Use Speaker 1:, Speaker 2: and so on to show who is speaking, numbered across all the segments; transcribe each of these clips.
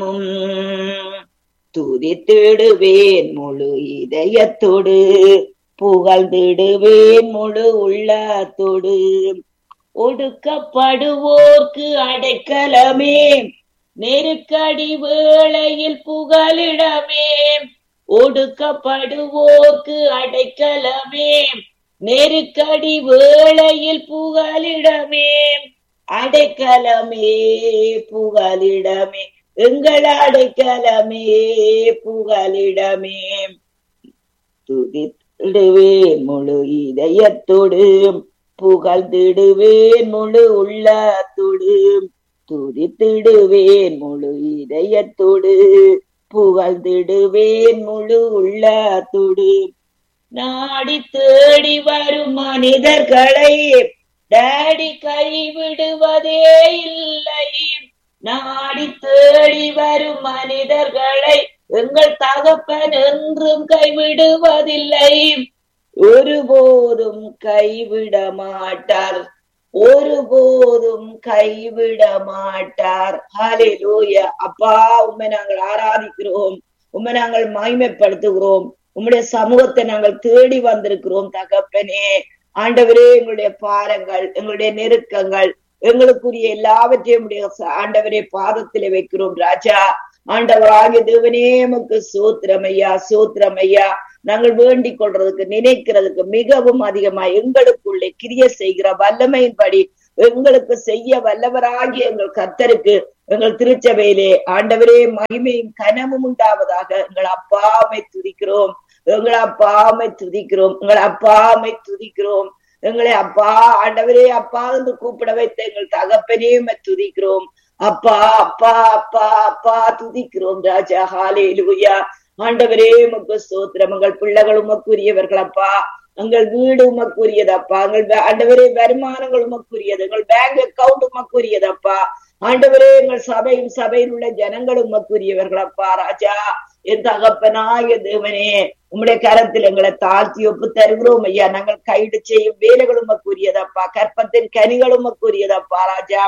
Speaker 1: துதித்திடுவேன் முழு இதயத்தோடு புகழ்ந்திடுவேன் முழு உள்ளத்தோடு ஒடுக்கப்படுவோர்க்கு அடைக்கலமே நெருக்கடி வேளையில் புகலிடமே ஒடுக்கப்படுவோர்க்கு அடைக்கலமே நெருக்கடி வேளையில் புகலிடமே அடைக்கலமே புகலிடமே எங்கள் அடைக்கலமே புகலிடமே துதித்திடுவேன் முழு இதயத்தோடு புகழ்ந்திடுவேன் முழு உள்ளத்தோடு துதித்திடுவேன் முழு இதயத்தோடு புகழ்ந்திடுவேன் முழு உள்ளத்தோடு நாடி தேடி வரும் மனிதர்களை டேடி கைவிடுவதே இல்லை நாடி தேடி வரும் மனிதர்களை எங்கள் தகப்பன் என்றும் கைவிடுவதில்லை ஒருபோதும் கைவிட மாட்டார் ஒருபோதும் கைவிட மாட்டார் ஹalleluya அப்பா உம்மை நாங்கள் ஆராதிக்கிறோம் உம்மை நாங்கள் மகிமைப்படுத்துகிறோம் உம்முடைய சமூகத்தை நாங்கள் தேடி வந்திருக்கிறோம் தகப்பனே ஆண்டவரே எங்களுடைய பாரங்கள் எங்களுடைய நெருக்கங்கள் எங்களுக்குரிய எல்லாவற்றையும் உடைய ஆண்டவரே பாதத்திலே வைக்கிறோம் ராஜா ஆண்டவராகிய தேவனே நமக்கு சூத்திரமையா சூத்திரமையா நாங்கள் வேண்டிக் கொள்றதுக்கு நினைக்கிறதுக்கு மிகவும் அதிகமா எங்களுக்குள்ளே கிரிய செய்கிற வல்லமையின்படி எங்களுக்கு செய்ய வல்லவராகிய எங்கள் கத்தருக்கு எங்கள் திருச்சபையிலே ஆண்டவரே மகிமையும் கனமும் உண்டாவதாக எங்கள் அப்பாமை துதிக்கிறோம் எங்களை அப்பாமை துதிக்கிறோம் எங்கள் அப்பாமை துதிக்கிறோம் எங்களை அப்பா ஆண்டவரே அப்பா என்று கூப்பிட வைத்த எங்கள் தகப்பனே துதிக்கிறோம் அப்பா அப்பா அப்பா அப்பா துதிக்கிறோம் ராஜா ஹாலே லூயா ஆண்டவரே உமக்கு சோத்திரம் எங்கள் பிள்ளைகள் உமக்குரியவர்கள் அப்பா எங்கள் வீடு உமக்குரியதப்பா எங்கள் ஆண்டவரே வருமானங்கள் உமக்குரியது எங்கள் பேங்க் அக்கவுண்ட் உமக்குரியதப்பா ஆண்டவரே எங்கள் சபையும் சபையில் உள்ள ஜனங்கள் உமக்குரியவர்கள் அப்பா ராஜா என் தகப்பனாய தேவனே உம்முடைய கரத்தில் எங்களை தாழ்த்தி ஒப்பு தருகிறோம் ஐயா நாங்கள் கைடு செய்யும் வேலைகள் உமக்குரியதப்பா கற்பத்தின் கனிகள் உமக்குரியதப்பா ராஜா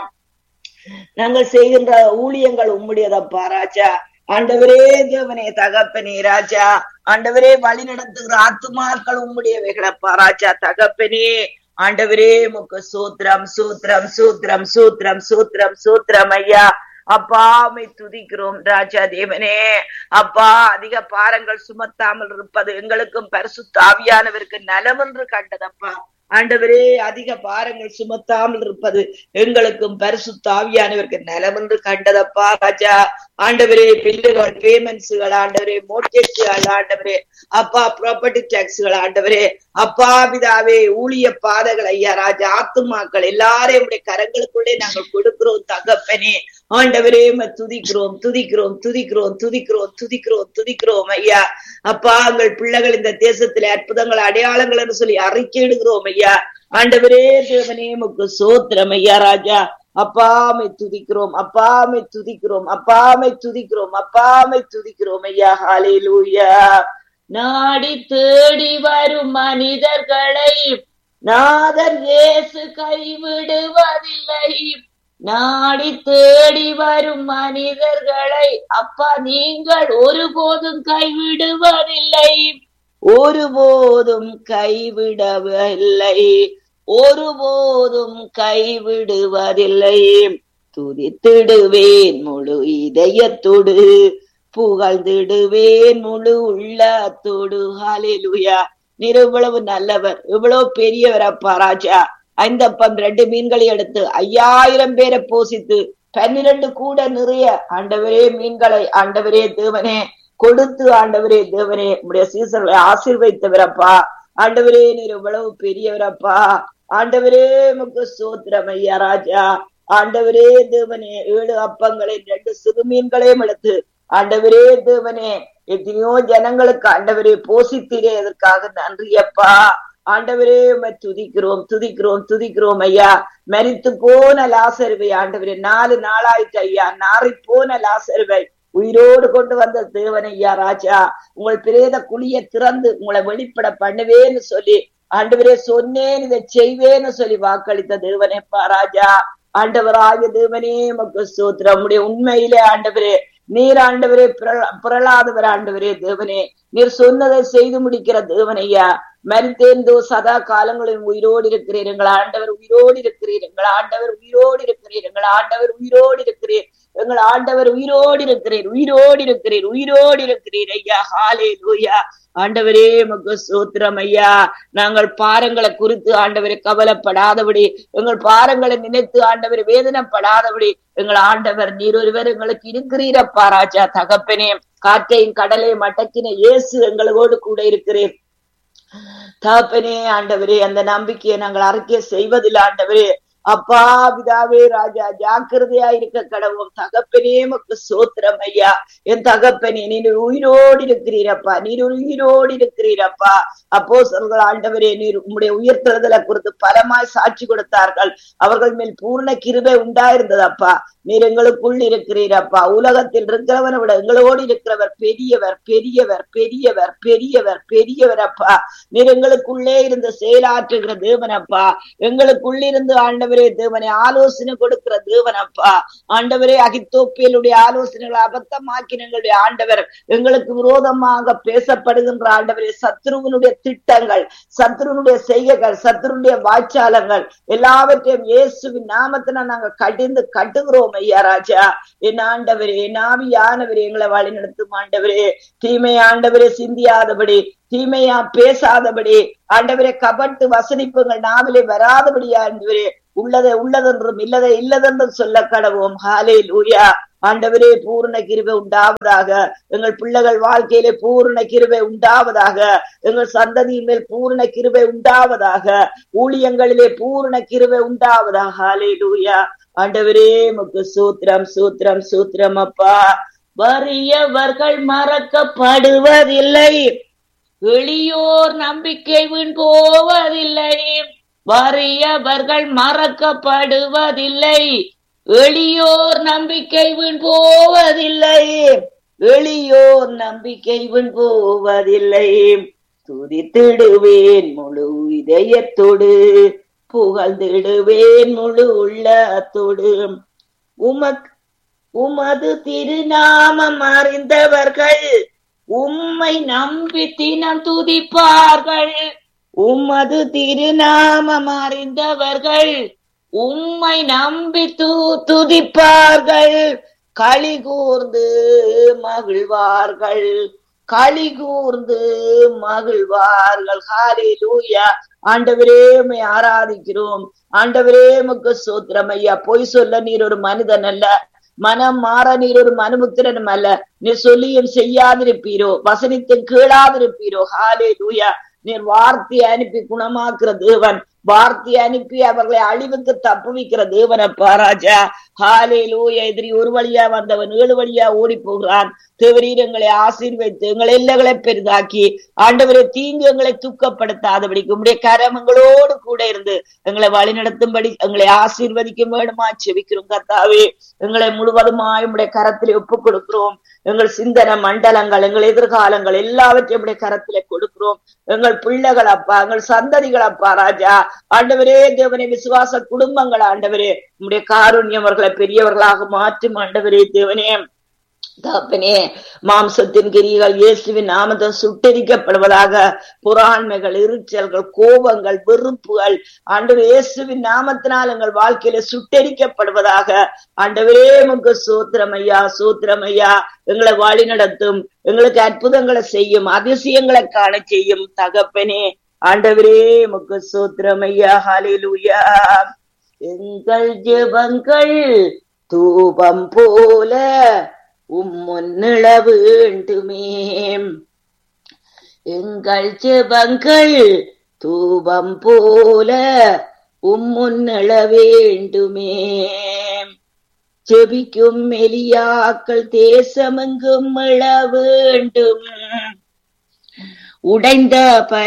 Speaker 1: நாங்கள் செய்கின்ற ஊழியங்கள் உம்முடையதப்பா ராஜா ஆண்டவரே தேவனே தகப்பனே ராஜா ஆண்டவரே வழி நடத்துகிற ஆத்துமாக்கள் உம்முடையவைகளப்பா ராஜா தகப்பனே ஆண்டவரே முக்கு சூத்திரம் சூத்திரம் சூத்திரம் சூத்திரம் சூத்திரம் சூத்திரம் ஐயா அப்பாமை துதிக்கிறோம் ராஜா தேவனே அப்பா அதிக பாரங்கள் சுமத்தாமல் இருப்பது எங்களுக்கும் பரிசுத்தாவியானவருக்கு நலம் என்று கண்டதப்பா ஆண்டவரே அதிக பாரங்கள் சுமத்தாமல் இருப்பது எங்களுக்கும் பரிசுத்தாவியானவருக்கு நலம் என்று கண்டதப்பா ராஜா ஆண்டவரே பில்லுகள் பேமெண்ட்ஸுகள் ஆண்டவரே மோட்டேஜ்கள் ஆண்டவரே அப்பா ப்ராப்பர்ட்டி டாக்ஸ்கள் ஆண்டவரே அப்பா பிதாவே ஊழிய பாதைகள் ஐயா ராஜா ஆத்துமாக்கள் எல்லாரையும் உடைய கரங்களுக்குள்ளே நாங்கள் கொடுக்கிறோம் தகப்பனே ஆண்டவரே துதிக்கிறோம் துதிக்கிறோம் துதிக்கிறோம் துதிக்கிறோம் துதிக்கிறோம் துதிக்கிறோம் ஐயா அப்பா எங்கள் பிள்ளைகள் இந்த தேசத்துல அற்புதங்கள் அடையாளங்கள் என்று சொல்லி அறிக்கையிடுகிறோம் ஐயா ஆண்டவரே தேவனே முக்கு சோத்திரம் ஐயா ராஜா அப்பாமை துதிக்கிறோம் அப்பாமை துதிக்கிறோம் அப்பாமை துதிக்கிறோம் அப்பாமை துதிக்கிறோம் ஐயா ஹாலே லூயா நாடி தேடி வரும் மனிதர்களை நாதர் இயேசு கைவிடுவதில்லை நாடி தேடி வரும் மனிதர்களை அப்பா நீங்கள் ஒருபோதும் கைவிடுவதில்லை ஒருபோதும் கைவிடவில்லை ஒருபோதும் கைவிடுவதில்லை துதித்திடுவேன் முழு இதயத்தோடு புகழ்ந்திடுவேன் முழு உள்ளத்தோடு ஹாலேலுயா நீர் இவ்வளவு நல்லவர் இவ்வளவு பெரியவர் அப்பா ராஜா ஐந்தப்பம் ரெண்டு மீன்களை எடுத்து ஐயாயிரம் பேரை போசித்து பன்னிரண்டு கூட நிறைய ஆண்டவரே மீன்களை ஆண்டவரே தேவனே கொடுத்து ஆண்டவரே தேவனே உடைய சீசர்களை ஆசீர்வைத்தவரப்பா ஆண்டவரே நீர் இவ்வளவு பெரியவரப்பா ஆண்டவரே முக்கு சோத்திரம் ஐயா ராஜா ஆண்டவரே தேவனே ஏழு அப்பங்களை ரெண்டு சிறு மீன்களையும் எடுத்து ஆண்டவரே தேவனே எத்தனையோ ஜனங்களுக்கு ஆண்டவரே போசித்தீரே அதற்காக நன்றி அப்பா ஆண்டவரே துதிக்கிறோம் துதிக்கிறோம் துதிக்கிறோம் ஐயா மரித்து போன லாசருவை ஆண்டவரே நாலு நாளாயிட்டு ஐயா நாரி போன லாசருவை உயிரோடு கொண்டு வந்த தேவன் ஐயா ராஜா உங்கள் பிரேத குழிய திறந்து உங்களை வெளிப்பட பண்ணுவேன்னு சொல்லி ஆண்டவரே சொன்னேன் இதை செய்வேன்னு சொல்லி வாக்களித்த தேவனேப்பா ராஜா ஆண்டவராக தேவனே மக்கு சோத்திரம் உடைய உண்மையிலே ஆண்டவரே நீர் ஆண்டவரே புரளாதவர் ஆண்டவரே தேவனே நீர் சொன்னதை செய்து முடிக்கிற தேவனையா மரித்தேந்தோ சதா காலங்களில் உயிரோடு இருக்கிறீர் எங்கள் ஆண்டவர் உயிரோடு இருக்கிறீர் எங்கள் ஆண்டவர் உயிரோடு இருக்கிறீர் எங்கள் ஆண்டவர் உயிரோடு இருக்கிறீர் எங்கள் ஆண்டவர் உயிரோடு இருக்கிறீர் உயிரோடு இருக்கிறீர் உயிரோடு இருக்கிறீர் ஐயா ஹாலே லூயா ஆண்டவரே மக்கு சூத்திரம் ஐயா நாங்கள் பாரங்களை குறித்து ஆண்டவரை கவலைப்படாதபடி எங்கள் பாரங்களை நினைத்து ஆண்டவர் வேதனைப்படாதபடி எங்கள் ஆண்டவர் நீர் ஒருவர் எங்களுக்கு இருக்கிறீரப்பா ராஜா தகப்பனே காற்றையும் கடலையும் அடக்கின இயேசு எங்களோடு கூட இருக்கிறேன் தகப்பனே ஆண்டவரே அந்த நம்பிக்கையை நாங்கள் அறிக்கை செய்வதில்லை ஆண்டவரே அப்பா பிதாவே ராஜா ஜாக்கிரதையா இருக்க கடவுள் தகப்பனே மக்கு சோத்திரம் ஐயா என் தகப்பனே நீர் உயிரோடு இருக்கிறீரப்பா நீர் உயிரோடு இருக்கிறீரப்பா அப்போ சொல்கள் ஆண்டவரே நீர் உம்முடைய உயிர்த்தெழுதலை குறித்து பலமாய் சாட்சி கொடுத்தார்கள் அவர்கள் மேல் பூர்ண கிருபை உண்டாயிருந்ததப்பா நீர் எங்களுக்குள் இருக்கிறீரப்பா உலகத்தில் இருக்கிறவனை விட எங்களோடு இருக்கிறவர் பெரியவர் பெரியவர் பெரியவர் பெரியவர் பெரியவர் அப்பா நீர் எங்களுக்குள்ளே இருந்து செயலாற்றுகிற தேவனப்பா எங்களுக்குள்ளிருந்து ஆண்டவரே தேவனை ஆலோசனை கொடுக்கிற தேவனப்பா ஆண்டவரே அகித்தோப்பியலுடைய ஆலோசனைகளை அபத்தமாக்கின எங்களுடைய ஆண்டவர் எங்களுக்கு விரோதமாக பேசப்படுகின்ற ஆண்டவரே சத்ருவனுடைய திட்டங்கள் சத்ருவனுடைய செய்கைகள் சத்ருனுடைய வாய்ச்சாலங்கள் எல்லாவற்றையும் இயேசுவின் நாமத்தின நாங்கள் கடிந்து கட்டுகிறோம் ஐயா ராஜா என் ஆண்டவரே என் ஆவியானவரே எங்களை வழி நடத்தும் ஆண்டவரே தீமை ஆண்டவரே சிந்தியாதபடி தீமையா பேசாதபடி ஆண்டவரே கபட்டு வசனிப்புங்கள் நாவிலே வராதபடி ஆண்டவரே உள்ளதை உள்ளதென்றும் இல்லதை இல்லதென்றும் சொல்ல கடவோம் ஹாலே லூயா ஆண்டவரே பூர்ண கிருபை உண்டாவதாக எங்கள் பிள்ளைகள் வாழ்க்கையிலே பூர்ண கிருபை உண்டாவதாக எங்கள் சந்ததியின் மேல் பூர்ண கிருபை உண்டாவதாக ஊழியங்களிலே பூர்ண கிருபை உண்டாவதாக ஹாலே லூயா ஆண்டவரே முக்கு சூத்திரம் சூத்திரம் சூத்திரம் அப்பா வறியவர்கள் மறக்கப்படுவதில்லை எளியோர் நம்பிக்கை வீண் போவதில்லை வறியவர்கள் மறக்கப்படுவதில்லை எளியோர் நம்பிக்கை வீண் போவதில்லை எளியோர் நம்பிக்கை வீண் போவதில்லை துதித்திடுவேன் முழு இதயத்தோடு புகழ்ந்திடுவேன் முழு உள்ளத்தோடு உமக் உமது திருநாமம் அறிந்தவர்கள் உம்மை நம்பி தினம் துதிப்பார்கள் உம்மது திருநாமம் அறிந்தவர்கள் உம்மை நம்பி து துதிப்பார்கள் களி கூர்ந்து மகிழ்வார்கள் களி கூர்ந்து மகிழ்வார்கள் ஹாரி லூயா ஆண்டவரே உம்மை ஆராதிக்கிறோம் ஆண்டவரே முக்கு சோத்திரம் ஐயா பொய் சொல்ல நீர் ஒரு மனிதன் அல்ல மனம் மாற நீர் ஒரு மனுமுத்திரனும் அல்ல நீர் சொல்லியும் செய்யாதிருப்பீரோ வசனித்தும் கீழாதிருப்பீரோ ஹாலே லூயா நீர் வார்த்தையை அனுப்பி குணமாக்குற தேவன் வார்த்தையை அனுப்பி அவர்களை அழிவுக்கு தப்புவிக்கிற தேவனப்பா ராஜா ஹாலே லூயா எதிரி ஒரு வழியா வந்தவன் ஏழு வழியா ஓடி போகிறான் தேவரீரங்களை ஆசீர்வைத்து எங்களை எல்லைகளை பெரிதாக்கி ஆண்டவரை தீங்கு எங்களை துக்கப்படுத்தாதபடிக்கு உடைய கரம் எங்களோடு கூட இருந்து எங்களை வழி நடத்தும்படி எங்களை ஆசீர்வதிக்க வேணுமா செவிக்கிறோம் கத்தாவே எங்களை முழுவதுமாய் உடைய கரத்திலே ஒப்புக் கொடுக்கிறோம் எங்கள் சிந்தன மண்டலங்கள் எங்கள் எதிர்காலங்கள் எல்லாவற்றையும் உடைய கரத்திலே கொடுக்கிறோம் எங்கள் பிள்ளைகள் அப்பா எங்கள் சந்ததிகள் அப்பா ராஜா ஆண்டவரே தேவனை விசுவாச குடும்பங்கள் ஆண்டவரே உடைய காருண்யம் அவர்களை பெரியவர்களாக மாற்றும் ஆண்டவரே தேவனே தகப்பனே மாம்சத்தின் கிரிகள் இயேசுவின் நாமத்தில் சுட்டரிக்கப்படுவதாக புறாண்மைகள் எரிச்சல்கள் கோபங்கள் வெறுப்புகள் ஆண்டவர் இயேசுவின் நாமத்தினால் எங்கள் வாழ்க்கையில சுட்டரிக்கப்படுவதாக ஆண்டவரே முக்கு சூத்திரமையா சூத்திரமையா எங்களை வழி நடத்தும் எங்களுக்கு அற்புதங்களை செய்யும் அதிசயங்களை காண செய்யும் தகப்பனே ஆண்டவரே முக்கு சூத்திரமையா ஹாலிலுயா எங்கள் ஜெபங்கள் தூபம் போல உம்முன்னிள வேண்டுமே எங்கள் ஜெபங்கள் தூபம் போல உம்முன்னிள வேண்டுமே ஜெபிக்கும் மெலியாக்கள் தேசமெங்கும் இழ வேண்டும் உடைந்த